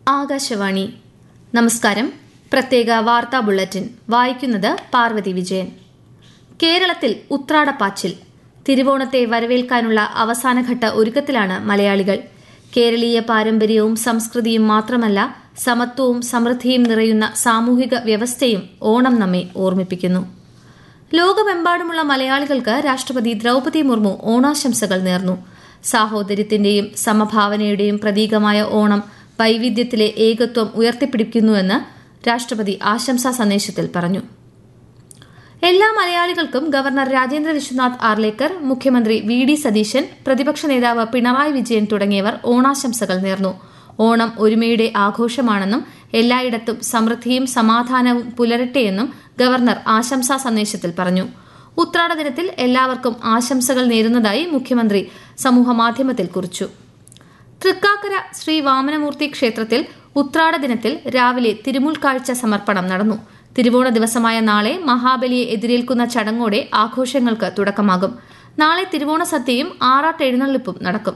ആകാശവാണി നമസ്കാരം പ്രത്യേക വാർത്താ ബുള്ളറ്റിൻ വായിക്കുന്നത് പാർവതി വിജയൻ കേരളത്തിൽ ഉത്രാടപ്പാച്ചിൽ തിരുവോണത്തെ വരവേൽക്കാനുള്ള അവസാനഘട്ട ഒരുക്കത്തിലാണ് മലയാളികൾ കേരളീയ പാരമ്പര്യവും സംസ്കൃതിയും മാത്രമല്ല സമത്വവും സമൃദ്ധിയും നിറയുന്ന സാമൂഹിക വ്യവസ്ഥയും ഓണം നമ്മെ ഓർമ്മിപ്പിക്കുന്നു ലോകമെമ്പാടുമുള്ള മലയാളികൾക്ക് രാഷ്ട്രപതി ദ്രൌപതി മുർമു ഓണാശംസകൾ നേർന്നു സാഹോദര്യത്തിന്റെയും സമഭാവനയുടെയും പ്രതീകമായ ഓണം വൈവിധ്യത്തിലെ ഏകത്വം ഉയർത്തിപ്പിടിക്കുന്നുവെന്ന് രാഷ്ട്രപതി ആശംസാ സന്ദേശത്തിൽ പറഞ്ഞു എല്ലാ മലയാളികൾക്കും ഗവർണർ രാജേന്ദ്ര വിശ്വനാഥ് ആർലേക്കർ മുഖ്യമന്ത്രി വി ഡി സതീശൻ പ്രതിപക്ഷ നേതാവ് പിണറായി വിജയൻ തുടങ്ങിയവർ ഓണാശംസകൾ നേർന്നു ഓണം ഒരുമയുടെ ആഘോഷമാണെന്നും എല്ലായിടത്തും സമൃദ്ധിയും സമാധാനവും പുലരട്ടെയെന്നും ഗവർണർ ആശംസാ സന്ദേശത്തിൽ പറഞ്ഞു ഉത്രാട ദിനത്തിൽ എല്ലാവർക്കും ആശംസകൾ നേരുന്നതായി മുഖ്യമന്ത്രി സമൂഹമാധ്യമത്തിൽ കുറിച്ചു തൃക്കാക്കര ശ്രീ വാമനമൂർത്തി ക്ഷേത്രത്തിൽ ഉത്രാട ദിനത്തിൽ രാവിലെ തിരുമുൽക്കാഴ്ച സമർപ്പണം നടന്നു തിരുവോണ ദിവസമായ നാളെ മഹാബലിയെ എതിരേൽക്കുന്ന ചടങ്ങോടെ ആഘോഷങ്ങൾക്ക് തുടക്കമാകും നാളെ തിരുവോണ സദ്യയും ആറാട്ട് എഴുന്നള്ളിപ്പും നടക്കും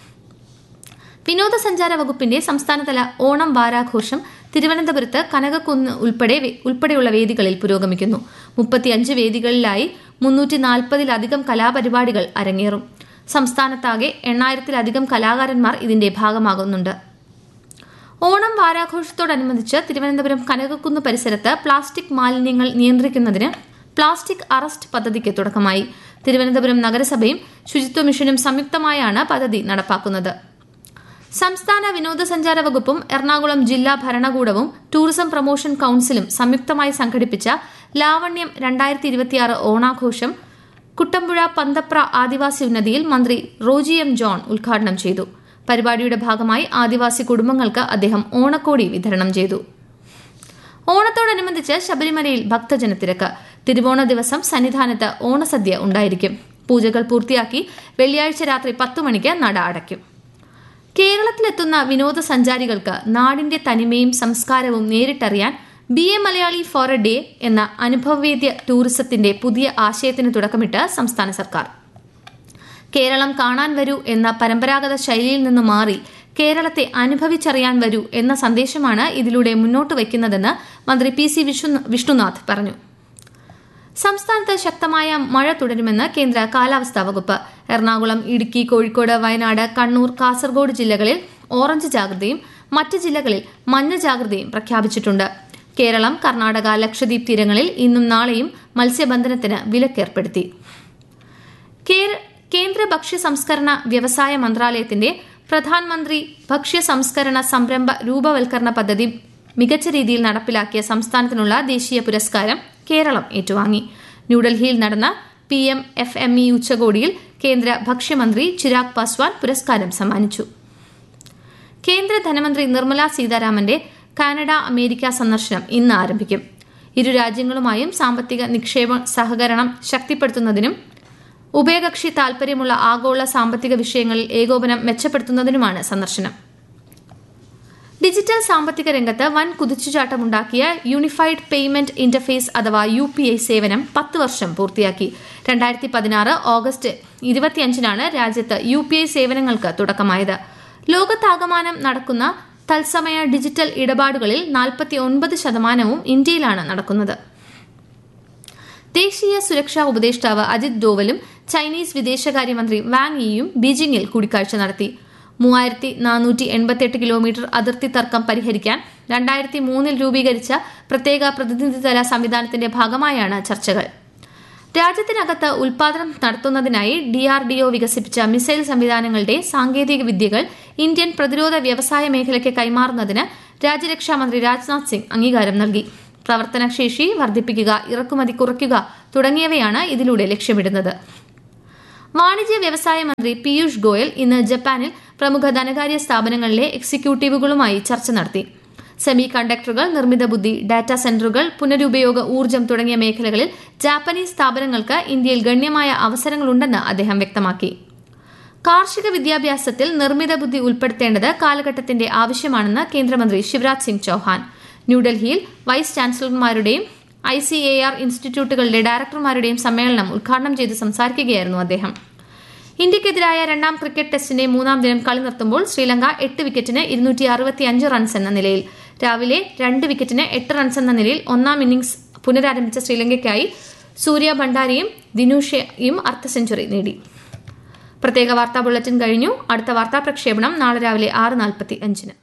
വിനോദസഞ്ചാര വകുപ്പിന്റെ സംസ്ഥാനതല ഓണം വാരാഘോഷം തിരുവനന്തപുരത്ത് കനകക്കുന്ന് ഉൾപ്പെടെ ഉൾപ്പെടെയുള്ള വേദികളിൽ പുരോഗമിക്കുന്നു മുപ്പത്തിയഞ്ച് വേദികളിലായി മുന്നൂറ്റി നാൽപ്പതിലധികം കലാപരിപാടികൾ അരങ്ങേറും സംസ്ഥാനത്താകെ എണ്ണായിരത്തിലധികം കലാകാരന്മാർ ഇതിന്റെ ഭാഗമാകുന്നുണ്ട് ഓണം വാരാഘോഷത്തോടനുബന്ധിച്ച് തിരുവനന്തപുരം കനകക്കുന്ന് പരിസരത്ത് പ്ലാസ്റ്റിക് മാലിന്യങ്ങൾ നിയന്ത്രിക്കുന്നതിന് പ്ലാസ്റ്റിക് അറസ്റ്റ് പദ്ധതിക്ക് തുടക്കമായി തിരുവനന്തപുരം നഗരസഭയും ശുചിത്വ മിഷനും സംയുക്തമായാണ് പദ്ധതി നടപ്പാക്കുന്നത് സംസ്ഥാന വിനോദസഞ്ചാര വകുപ്പും എറണാകുളം ജില്ലാ ഭരണകൂടവും ടൂറിസം പ്രൊമോഷൻ കൌൺസിലും സംയുക്തമായി സംഘടിപ്പിച്ച ലാവണ്യം രണ്ടായിരത്തി ഇരുപത്തിയാറ് ഓണാഘോഷം കുട്ടമ്പുഴ പന്തപ്ര ആദിവാസി ഉന്നതിയിൽ മന്ത്രി റോജി എം ജോൺ ഉദ്ഘാടനം ചെയ്തു പരിപാടിയുടെ ഭാഗമായി ആദിവാസി കുടുംബങ്ങൾക്ക് അദ്ദേഹം ഓണക്കോടി വിതരണം ചെയ്തു ഓണത്തോടനുബന്ധിച്ച് ശബരിമലയിൽ ഭക്തജനത്തിരക്ക് തിരുവോണ ദിവസം സന്നിധാനത്ത് ഓണസദ്യ ഉണ്ടായിരിക്കും പൂജകൾ പൂർത്തിയാക്കി വെള്ളിയാഴ്ച രാത്രി പത്തു മണിക്ക് നട അടയ്ക്കും കേരളത്തിലെത്തുന്ന വിനോദസഞ്ചാരികൾക്ക് നാടിന്റെ തനിമയും സംസ്കാരവും നേരിട്ടറിയാൻ be a Malayali for a day എന്ന അനുഭവവേദ്യ ടൂറിസത്തിന്റെ പുതിയ ആശയത്തിന് തുടക്കമിട്ട് സംസ്ഥാന സർക്കാർ കേരളം കാണാൻ വരൂ എന്ന പരമ്പരാഗത ശൈലിയിൽ നിന്ന് മാറി കേരളത്തെ അനുഭവിച്ചറിയാൻ വരൂ എന്ന സന്ദേശമാണ് ഇതിലൂടെ മുന്നോട്ട് വയ്ക്കുന്നതെന്ന് മന്ത്രി പി സി വിഷ്ണുനാഥ് പറഞ്ഞു സംസ്ഥാനത്ത് ശക്തമായ മഴ തുടരുമെന്ന് കേന്ദ്ര കാലാവസ്ഥാ വകുപ്പ് എറണാകുളം ഇടുക്കി കോഴിക്കോട് വയനാട് കണ്ണൂർ കാസർഗോഡ് ജില്ലകളിൽ ഓറഞ്ച് ജാഗ്രതയും മറ്റ് ജില്ലകളിൽ മഞ്ഞ ജാഗ്രതയും പ്രഖ്യാപിച്ചിട്ടുണ്ട് കേരളം കർണാടക ലക്ഷദ്വീപ് തീരങ്ങളിൽ ഇന്നും നാളെയും മത്സ്യബന്ധനത്തിന് വിലക്കേർപ്പെടുത്തി കേന്ദ്ര ഭക്ഷ്യ സംസ്കരണ വ്യവസായ മന്ത്രാലയത്തിന്റെ പ്രധാനമന്ത്രി ഭക്ഷ്യ സംസ്കരണ സംരംഭ രൂപവൽക്കരണ പദ്ധതി മികച്ച രീതിയിൽ നടപ്പിലാക്കിയ സംസ്ഥാനത്തിനുള്ള ദേശീയ പുരസ്കാരം കേരളം ഏറ്റുവാങ്ങി ന്യൂഡൽഹിയിൽ നടന്ന P M F M E ഉച്ചകോടിയിൽ കേന്ദ്ര ഭക്ഷ്യമന്ത്രി ചിരാഗ് പാസ്വാൻ പുരസ്കാരം സമ്മാനിച്ചു കേന്ദ്ര ധനമന്ത്രി നിർമ്മല സീതാരാമന്റെ കാനഡ അമേരിക്ക സന്ദർശനം ഇന്ന് ആരംഭിക്കും ഇരു രാജ്യങ്ങളുമായും സാമ്പത്തിക നിക്ഷേപ സഹകരണം ശക്തിപ്പെടുത്തുന്നതിനും ഉഭയകക്ഷി താൽപര്യമുള്ള ആഗോള സാമ്പത്തിക വിഷയങ്ങളിൽ ഏകോപനം മെച്ചപ്പെടുത്തുന്നതിനുമാണ് സന്ദർശനം ഡിജിറ്റൽ സാമ്പത്തിക രംഗത്ത് വൻ കുതിച്ചുചാട്ടമുണ്ടാക്കിയ യൂണിഫൈഡ് പേയ്മെന്റ് ഇന്റർഫേസ് അഥവാ യു പി ഐ സേവനം പത്ത് വർഷം പൂർത്തിയാക്കി രണ്ടായിരത്തി പതിനാറ് ഓഗസ്റ്റ് ഇരുപത്തിയഞ്ചിനാണ് രാജ്യത്ത് യു പി ഐ സേവനങ്ങൾക്ക് തുടക്കമായത് ലോകത്താകമാനം നടക്കുന്ന തത്സമയ ഡിജിറ്റൽ ഇടപാടുകളിൽ നാൽപ്പത്തി ഒൻപത് ശതമാനവും ഇന്ത്യയിലാണ് നടക്കുന്നത് ദേശീയ സുരക്ഷാ ഉപദേഷ്ടാവ് അജിത് ഡോവലും ചൈനീസ് വിദേശകാര്യമന്ത്രി വാങ് യിയും ബീജിംഗിൽ കൂടിക്കാഴ്ച നടത്തി മൂവായിരത്തി നാനൂറ്റി എൺപത്തിയെട്ട് കിലോമീറ്റർ അതിർത്തി തർക്കം പരിഹരിക്കാൻ രണ്ടായിരത്തി മൂന്നിൽ രൂപീകരിച്ച പ്രത്യേക പ്രതിനിധിതല സംവിധാനത്തിന്റെ ഭാഗമായാണ് ചർച്ചകൾ രാജ്യത്തിനകത്ത് ഉൽപാദനം നടത്തുന്നതിനായി ഡിആർഡിഒ വികസിപ്പിച്ച മിസൈൽ സംവിധാനങ്ങളുടെ സാങ്കേതിക വിദ്യകൾ ഇന്ത്യൻ പ്രതിരോധ വ്യവസായ മേഖലയ്ക്ക് കൈമാറുന്നതിന് രാജ്യരക്ഷാമന്ത്രി രാജ്നാഥ് സിംഗ് അംഗീകാരം നൽകി പ്രവർത്തനശേഷി വർദ്ധിപ്പിക്കുക ഇറക്കുമതി കുറയ്ക്കുക തുടങ്ങിയവയാണ് ഇതിലൂടെ ലക്ഷ്യമിടുന്നത് വാണിജ്യ വ്യവസായ മന്ത്രി പീയൂഷ് ഗോയൽ ഇന്ന് ജപ്പാനിൽ പ്രമുഖ ധനകാര്യ സ്ഥാപനങ്ങളിലെ എക്സിക്യൂട്ടീവുകളുമായി ചർച്ച നടത്തി സെമി കണ്ടക്ടറുകൾ നിർമ്മിത ബുദ്ധി ഡാറ്റാ സെന്ററുകൾ പുനരുപയോഗ ഊർജ്ജം തുടങ്ങിയ മേഖലകളിൽ ജാപ്പനീസ് സ്ഥാപനങ്ങൾക്ക് ഇന്ത്യയിൽ ഗണ്യമായ അവസരങ്ങളുണ്ടെന്ന് അദ്ദേഹം വ്യക്തമാക്കി കാർഷിക വിദ്യാഭ്യാസത്തിൽ നിർമ്മിത ബുദ്ധി ഉൾപ്പെടുത്തേണ്ടത് കാലഘട്ടത്തിന്റെ ആവശ്യമാണെന്ന് കേന്ദ്രമന്ത്രി ശിവരാജ് സിംഗ് ചൌഹാൻ ന്യൂഡൽഹിയിൽ വൈസ് ചാൻസലർമാരുടെയും ഐ സി എ ആർ ഇൻസ്റ്റിറ്റ്യൂട്ടുകളുടെ ഡയറക്ടർമാരുടെയും സമ്മേളനം ഉദ്ഘാടനം ചെയ്ത് സംസാരിക്കുകയായിരുന്നു അദ്ദേഹം ഇന്ത്യക്കെതിരായ രണ്ടാം ക്രിക്കറ്റ് ടെസ്റ്റിന്റെ മൂന്നാം ദിനം കളി നിർത്തുമ്പോൾ ശ്രീലങ്ക എട്ട് വിക്കറ്റിന് ഇരുന്നൂറ്റി അറുപത്തിയഞ്ച് റൺസ് എന്ന നിലയിൽ രാവിലെ രണ്ട് വിക്കറ്റിന് എട്ട് റൺസ് എന്ന നിലയിൽ ഒന്നാം ഇന്നിംഗ്സ് പുനരാരംഭിച്ച ശ്രീലങ്കയ്ക്കായി സൂര്യ ഭണ്ഡാരിയും ദിനുഷയും അർദ്ധ സെഞ്ചുറി നേടി പ്രത്യേക വാർത്താ ബുള്ളറ്റിൻ കഴിഞ്ഞു അടുത്ത വാർത്താ പ്രക്ഷേപണം നാളെ രാവിലെ ആറ് നാൽപ്പത്തി അഞ്ചിന്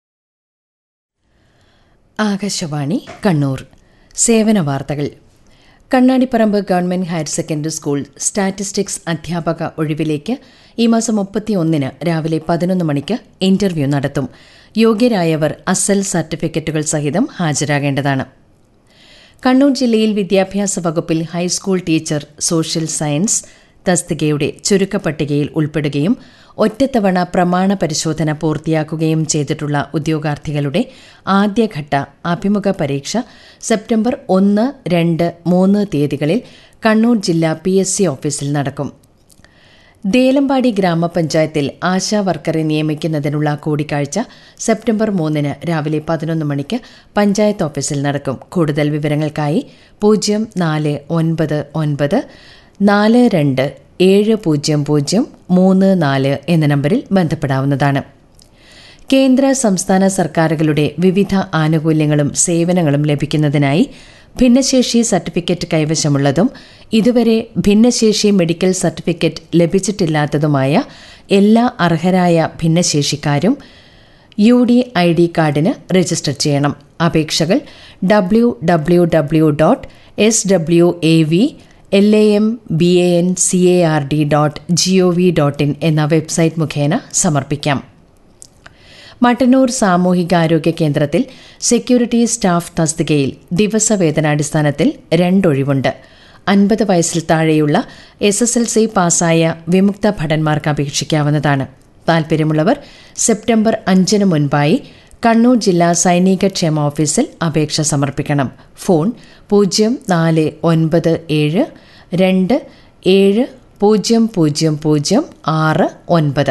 ആകാശവാണി കണ്ണൂർ സേവന വാർത്തകൾ Kannadiparamba government higher secondary school statistics അധ്യാപക ഒഴിവിലേക്ക് ഈ മാസം മുപ്പത്തിയൊന്നിന് രാവിലെ പതിനൊന്ന് മണിക്ക് ഇന്റർവ്യൂ നടത്തും യോഗ്യരായവർ അസൽ സർട്ടിഫിക്കറ്റുകൾ സഹിതം ഹാജരാകേണ്ടതാണ് കണ്ണൂർ ജില്ലയിൽ വിദ്യാഭ്യാസ വകുപ്പിൽ ഹൈസ്കൂൾ ടീച്ചർ സോഷ്യൽ സയൻസ് തസ്തികയുടെ ചുരുക്കപ്പട്ടികയിൽ ഉൾപ്പെടുകയും ഒറ്റത്തവണ പ്രമാണ പരിശോധന പൂർത്തിയാക്കുകയും ചെയ്തിട്ടുള്ള ഉദ്യോഗാർത്ഥികളുടെ ആദ്യഘട്ട അഭിമുഖ പരീക്ഷ സെപ്റ്റംബർ ഒന്ന് രണ്ട് മൂന്ന് തീയതികളിൽ കണ്ണൂർ ജില്ലാ പി എസ് സി ഓഫീസിൽ നടക്കും ദേലമ്പാടി ഗ്രാമപഞ്ചായത്തിൽ ആശാ വർക്കറെ നിയമിക്കുന്നതിനുള്ള കൂടിക്കാഴ്ച സെപ്റ്റംബർ മൂന്നിന് രാവിലെ പതിനൊന്ന് മണിക്ക് പഞ്ചായത്ത് ഓഫീസിൽ നടക്കും കൂടുതൽ വിവരങ്ങൾക്കായി പൂജ്യം നാല് ഒൻപത് ഒൻപത് നാല് രണ്ട് ഏഴ് പൂജ്യം പൂജ്യം മൂന്ന് നാല് എന്ന നമ്പറിൽ ബന്ധപ്പെടാവുന്നതാണ് കേന്ദ്ര സംസ്ഥാന സർക്കാരുകളുടെ വിവിധ ആനുകൂല്യങ്ങളും സേവനങ്ങളും ലഭിക്കുന്നതിനായി ഭിന്നശേഷി സർട്ടിഫിക്കറ്റ് കൈവശമുള്ളതും ഇതുവരെ ഭിന്നശേഷി മെഡിക്കൽ സർട്ടിഫിക്കറ്റ് ലഭിച്ചിട്ടില്ലാത്തതുമായ എല്ലാ അർഹരായ ഭിന്നശേഷിക്കാരും യു ഡി ഐ ഡി കാർഡിന് രജിസ്റ്റർ ചെയ്യണം അപേക്ഷകൾ W W W dot S W A V L A M B A N C A R D dot G O V dot I N website മുഖേന സമർപ്പിക്കാം മട്ടന്നൂർ സാമൂഹികാരോഗ്യ കേന്ദ്രത്തിൽ security staff തസ്തികയിൽ ദിവസവേതനാടിസ്ഥാനത്തിൽ രണ്ടൊഴിവുണ്ട് അൻപത് വയസ്സിൽ താഴെയുള്ള എസ് എസ് എൽ സി പാസ്സായ വിമുക്ത ഭടന്മാർക്ക് അപേക്ഷിക്കാവുന്നതാണ് താൽപ്പര്യമുള്ളവർ സെപ്റ്റംബർ അഞ്ചിന് മുൻപായി കണ്ണൂർ ജില്ലാ സൈനിക ക്ഷേമ ഓഫീസിൽ അപേക്ഷ സമർപ്പിക്കണം ഫോൺ പൂജ്യം നാല് ഒൻപത് ഏഴ് രണ്ട് ഏഴ് പൂജ്യം പൂജ്യം പൂജ്യം ആറ് ഒൻപത്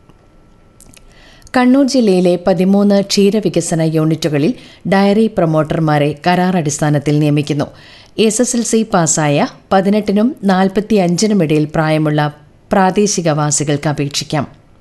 കണ്ണൂർ ജില്ലയിലെ പതിമൂന്ന് ക്ഷീരവികസന യൂണിറ്റുകളിൽ ഡയറി പ്രൊമോട്ടർമാരെ കരാർ അടിസ്ഥാനത്തിൽ നിയമിക്കുന്നു എസ് എസ് എൽ സി പാസ്സായ പതിനെട്ടിനും നാൽപ്പത്തിയഞ്ചിനും ഇടയിൽ പ്രായമുള്ള പ്രാദേശികവാസികൾക്ക് അപേക്ഷിക്കാം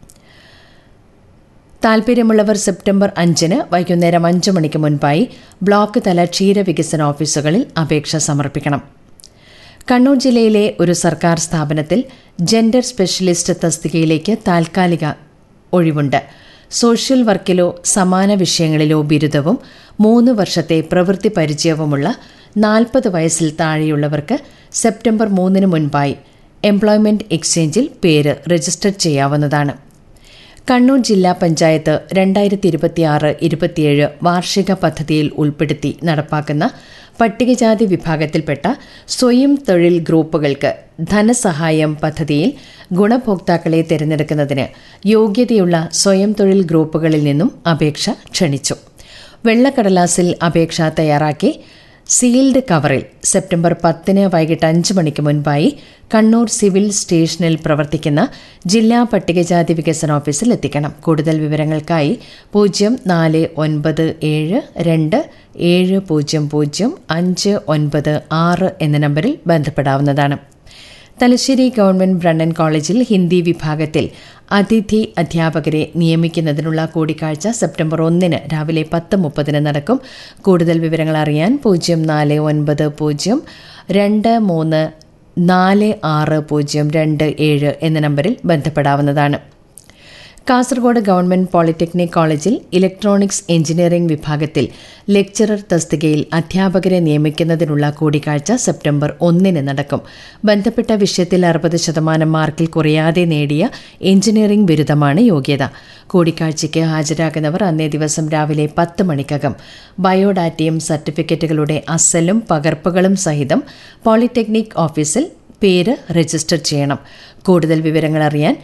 താൽപ്പര്യമുള്ളവർ സെപ്റ്റംബർ അഞ്ചിന് വൈകുന്നേരം അഞ്ചു മണിക്ക് മുൻപായി ബ്ലോക്ക് തല ക്ഷീരവികസന ഓഫീസുകളിൽ അപേക്ഷ സമർപ്പിക്കണം കണ്ണൂർ ജില്ലയിലെ ഒരു സർക്കാർ സ്ഥാപനത്തിൽ ജെൻഡർ സ്പെഷ്യലിസ്റ്റ് തസ്തികയിലേക്ക് താൽക്കാലിക ഒഴിവുണ്ട് സോഷ്യൽ വർക്കിലോ സമാന വിഷയങ്ങളിലോ ബിരുദവും മൂന്ന് വർഷത്തെ പ്രവൃത്തി പരിചയവുമുള്ള നാൽപ്പത് വയസ്സിൽ താഴെയുള്ളവർക്ക് സെപ്റ്റംബർ മൂന്നിന് മുൻപായി എംപ്ലോയ്മെന്റ് എക്സ്ചേഞ്ചിൽ പേര് രജിസ്റ്റർ ചെയ്യാവുന്നതാണ് കണ്ണൂർ ജില്ലാ പഞ്ചായത്ത് രണ്ടായിരത്തി ഇരുപത്തിയാറ് ഇരുപത്തിയേഴ് വാർഷിക പദ്ധതിയിൽ ഉൾപ്പെടുത്തി നടപ്പാക്കുന്ന പട്ടികജാതി വിഭാഗത്തിൽപ്പെട്ട സ്വയം തൊഴിൽ ഗ്രൂപ്പുകൾക്ക് ധനസഹായം പദ്ധതിയിൽ ഗുണഭോക്താക്കളെ തിരഞ്ഞെടുക്കുന്നതിന് യോഗ്യതയുള്ള സ്വയം തൊഴിൽ ഗ്രൂപ്പുകളിൽ നിന്നും അപേക്ഷ ക്ഷണിച്ചു വെള്ളക്കടലാസിൽ അപേക്ഷ തയ്യാറാക്കി സീൽഡ് കവറിൽ സെപ്റ്റംബർ പത്തിന് വൈകിട്ട് അഞ്ച് മണിക്ക് മുൻപായി കണ്ണൂർ സിവിൽ സ്റ്റേഷനിൽ പ്രവർത്തിക്കുന്ന ജില്ലാ പട്ടികജാതി വികസന ഓഫീസിൽ എത്തിക്കണം കൂടുതൽ വിവരങ്ങൾക്കായി പൂജ്യം നാല് ഒൻപത് ഏഴ് രണ്ട് ഏഴ് പൂജ്യം പൂജ്യം അഞ്ച് ഒൻപത് ആറ് എന്ന നമ്പറിൽ ബന്ധപ്പെടാവുന്നതാണ് തലശ്ശേരി ഗവൺമെന്റ് ബ്രണ്ണൻ കോളേജിൽ ഹിന്ദി വിഭാഗത്തിൽ അതിഥി അധ്യാപകരെ നിയമിക്കുന്നതിനുള്ള കൂടിക്കാഴ്ച സെപ്റ്റംബർ ഒന്നിന് രാവിലെ പത്ത് മുപ്പതിന് നടക്കും കൂടുതൽ വിവരങ്ങൾ അറിയാൻ പൂജ്യം നാല് ഒൻപത് പൂജ്യം രണ്ട് മൂന്ന് നാല് ആറ് പൂജ്യം രണ്ട് ഏഴ് എന്ന നമ്പറിൽ ബന്ധപ്പെടാവുന്നതാണ് കാസർഗോഡ് ഗവൺമെന്റ് പോളിടെക്നിക് കോളേജിൽ ഇലക്ട്രോണിക്സ് എഞ്ചിനീയറിംഗ് വിഭാഗത്തിൽ ലെക്ചറർ തസ്തികയിൽ അധ്യാപകരെ നിയമിക്കുന്നതിനുള്ള കൂടിക്കാഴ്ച സെപ്റ്റംബർ ഒന്നിന് നടക്കും ബന്ധപ്പെട്ട വിഷയത്തിൽ അറുപത് ശതമാനം മാർക്കിൽ കുറയാതെ നേടിയ എഞ്ചിനീയറിംഗ് ബിരുദമാണ് യോഗ്യത കൂടിക്കാഴ്ചയ്ക്ക് ഹാജരാകുന്നവർ അന്നേ ദിവസം രാവിലെ പത്ത് മണിക്കകം ബയോഡാറ്റയും സർട്ടിഫിക്കറ്റുകളുടെ അസലും പകർപ്പുകളും സഹിതം പോളിടെക്നിക് ഓഫീസിൽ പേര് രജിസ്റ്റർ ചെയ്യണം കൂടുതൽ വിവരങ്ങൾ അറിയാൻ